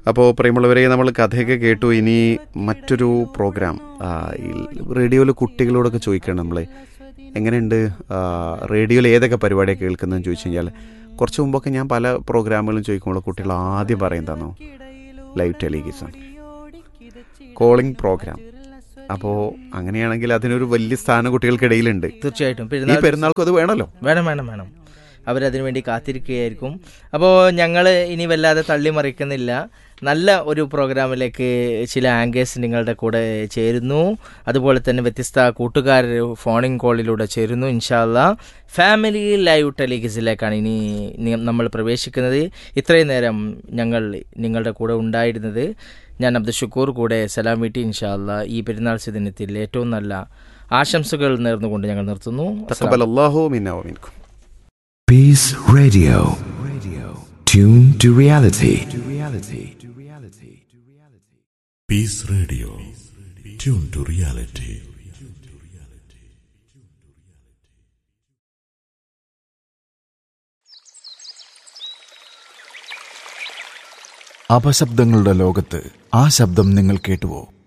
അപ്പോൾ പ്രിയമുള്ളവരെ നമ്മൾ കഥയൊക്കെ കേട്ടു ഇനി മറ്റൊരു പ്രോഗ്രാം റേഡിയോയിൽ കുട്ടികളോടൊക്കെ ചോദിക്കണം നമ്മൾ എങ്ങനെയുണ്ട് റേഡിയോയിൽ ഏതൊക്കെ പരിപാടിയൊക്കെ കേൾക്കുന്നതെന്ന് ചോദിച്ചു കഴിഞ്ഞാൽ കുറച്ച് മുമ്പൊക്കെ ഞാൻ പല പ്രോഗ്രാമുകളും ചോദിക്കുമ്പോൾ കുട്ടികൾ ആദ്യം പറയുന്നതാണോ ലൈവ് ടെലിവിഷൻ കോളിംഗ് പ്രോഗ്രാം അപ്പോൾ അങ്ങനെയാണെങ്കിൽ അതിനൊരു വലിയ സ്ഥാനം കുട്ടികൾക്കിടയിലുണ്ട് തീർച്ചയായിട്ടും ഈ പെരുന്നാൾ പെരുന്നാൾക്കും അത് വേണമല്ലോ വേണം വേണം വേണം അവരതിനു വേണ്ടി കാത്തിരിക്കുകയായിരിക്കും അപ്പോൾ ഞങ്ങൾ ഇനി വല്ലാതെ തള്ളിമറിക്കുന്നില്ല നല്ല ഒരു പ്രോഗ്രാമിലേക്ക് ചില ആങ്കേഴ്സ് നിങ്ങളുടെ കൂടെ ചേരുന്നു അതുപോലെ തന്നെ വ്യത്യസ്ത കൂട്ടുകാർ ഫോണിംഗ് കോളിലൂടെ ചേരുന്നു ഇൻഷാല്ല ഫാമിലി ലൈവ് ടെലിഗസിലേക്കാണ് ഇനി നി- നമ്മൾ പ്രവേശിക്കുന്നത് ഇത്രയും നേരം ഞങ്ങൾ നിങ്ങളുടെ കൂടെ ഉണ്ടായിരുന്നത് ഞാൻ അബ്ദുൽ ഷുക്കൂർ കൂടെ സലാം വീട്ടി ഇൻഷാല്ല ഈ പെരുന്നാൾ ദിനത്തിൽ ഏറ്റവും നല്ല ആശംസകൾ നേർന്നുകൊണ്ട് ഞങ്ങൾ നിർത്തുന്നു അസ്സലാമു തക്കബൽ അള്ളാഹു മിന്ന വമിൻകും Peace Radio. Radio. Tune to reality. To reality. To reality. To reality. Peace Radio. Tune to reality. അപശബ്ദങ്ങളുടെ ലോകത്ത് ആ ശബ്ദം നിങ്ങൾ കേട്ടുവോ